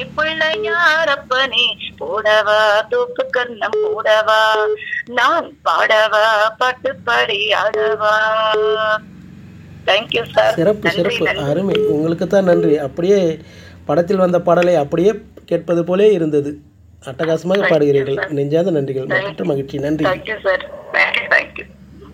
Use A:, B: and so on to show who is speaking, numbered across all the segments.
A: பிள்ளையாரப்பனே போடவா தூக்கு கர்ணம் போடவா நான் பாடவா பாட்டு பாடி ஆடவா தேங்க்யூ சார்
B: சிறப்பு சிறப்பு அருமை உங்களுக்கு தான் நன்றி அப்படியே படத்தில் வந்த பாடலை அப்படியே கேட்பது போலே இருந்தது அட்டகாசமாக பாடுகிறீர்கள் நெஞ்சாத நன்றிகள் மற்ற மகிழ்ச்சி நன்றி
A: thank you sir thank you thank you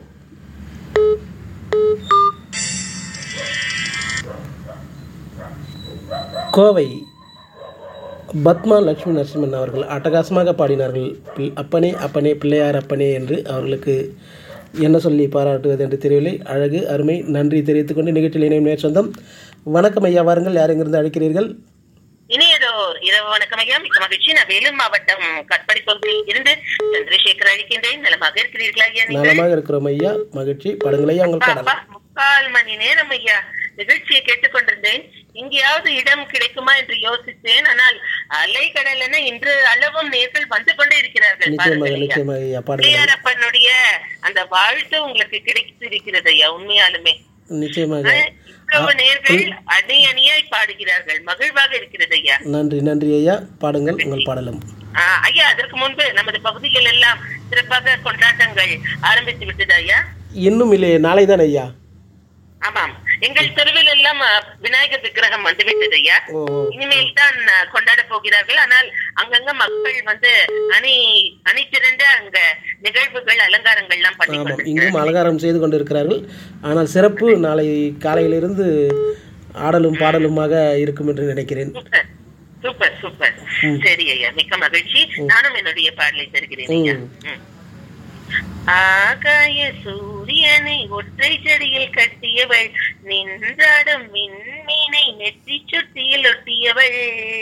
B: Kovai Padma Lakshmi Narasimhan அவர்கள் அட்டகாசமாக பாடினார்கள் பி- அப்பனே அப்பனே பிள்ளையார் அப்பனே என்று அவர்களுக்கு என்ன சொல்லி பாராட்டுவது என்று தெரியவில்லை அழகு அருமை நன்றி தெரிவித்துக் கொண்டு நிகழ்ச்சியில் இணையும் நேர் சொந்தம் வணக்கம் ஐயா வாருங்கள் யார் எங்கிருந்து அழைக்கிறீர்கள்
C: இனியதோர் இரவு வணக்கம் ஐயா மிக்க மகிழ்ச்சி நான் வேலூர் மாவட்டம் கட்படி பகுதியில் இருந்து சந்திரசேகர் அழைக்கின்றேன் நலமாக இருக்கிறீர்களா ஐயா நீங்கள்
B: நலமாக இருக்கிறோம் ஐயா மகிழ்ச்சி பாடுங்கள் ஐயா உங்கள் பாடல்
C: அப்பா, முக்கால் மணி நேரம் ஐயா நிகழ்ச்சியை கேட்டுக்கொண்டிருந்தேன் எங்கேயாவது இடம் கிடைக்குமா என்று யோசித்தேன் ஆனால் அலைக்கடல் என இன்று அளவும் நேர்கள் வந்து கொண்டே இருக்கிறார்கள்
B: நிச்சயமாக
C: பாருங்கள் ஐயா.
B: நிச்சயமாக ஐயா பாடுங்கள்
C: பிள்ளையாரப்பனுடைய அந்த வாழ்த்து உங்களுக்கு கிடைத்திருக்கிறது ஐயா உண்மையாலுமே
B: நிச்சயமாக
C: இவ்வளவு நேர்கள் அணி அணியாய் பாடுகிறார்கள் மகிழ்வாக இருக்கிறது ஐயா
B: நன்றி நன்றி ஐயா பாடுங்கள் உங்கள் பாடலும்
C: ஆஹ் ஐயா அதற்கு முன்பு நமது பகுதிகள் எல்லாம் சிறப்பாக கொண்டாட்டங்கள் ஆரம்பித்து விட்டது ஐயா
B: இன்னும் இல்லையே நாளை தான் ஐயா
C: ஆமாம் எங்கள் தெருவில் எல்லாம் அஹ், விநாயகர் விக்கிரகம் வந்து விட்டது ஐயா
B: ஓ ஓ.
C: இனிமேல் தான் அஹ், கொண்டாட போகிறார்கள் ஆனால் அங்கங்க மக்கள் வந்து அணி அணி திரண்டு அங்க நிகழ்வுகள் அலங்காரங்கள் எல்லாம் பண்ணி
B: ஆமாம்
C: கொண்டிருக்கிறார்கள்.
B: இங்கும் அலங்காரம் செய்து கொண்டிருக்கிறார்கள் ஆனால் சிறப்பு நாளை காலையிலிருந்து ஆடலும் பாடலுமாக இருக்கும் என்று நினைக்கிறேன்
C: சூப்பர் சூப்பர் சூப்பர் சரி ஐயா மிக்க மகிழ்ச்சி நானும் என்னுடைய பாடலை தருகிறேன் ஐயா
B: ம்.
C: ம். ஆகாய சூரியனை ஒற்றை செடியில் கட்டியவள் நின்றாடும் விண்மீனை நெற்றி சுட்டியில் ஒட்டியவள்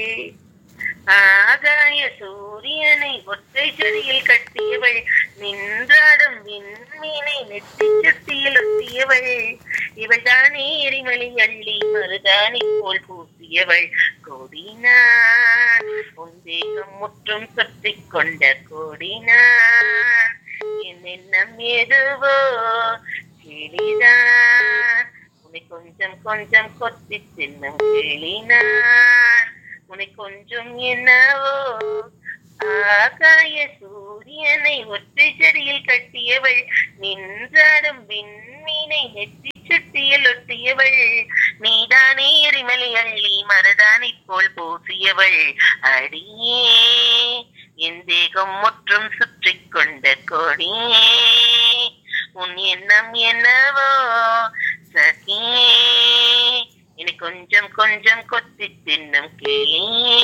C: ஆகாய சூரியனை ஒற்றை செடியில் கட்டியவள் நின்றாடும் விண்மீனை நெற்றி சுட்டியில் ஒட்டியவள் இவள் தானே எரிமலை அள்ளி மருதாணி போல் பூசியவள் கொடினான் உந்தேகம் முற்றும் சுற்றிக் கொண்ட கொடினான் என் எண்ணம் எதுவோ கிளிதான் உன்னை கொஞ்சம் கொஞ்சம் கொத்தி தின்னும் கிளினான் உன்னை கொஞ்சம் என்னவோ ஆகாய சூரியனை ஒற்றை செடியில் கட்டியவள் நின்றாடும் விண்மீனை நெற்றி சுட்டியில் ஒட்டியவள் நீதானே எரிமலை அள்ளி மருதானை போல் பூசியவள் அடியே என் தேகம் முற்றும் சுற்றிக் கொண்ட கொடியே உன் எண்ணம் என்னவோ சகியே இனி கொஞ்சம் கொஞ்சம் கொத்தி தின்னும் கிளியே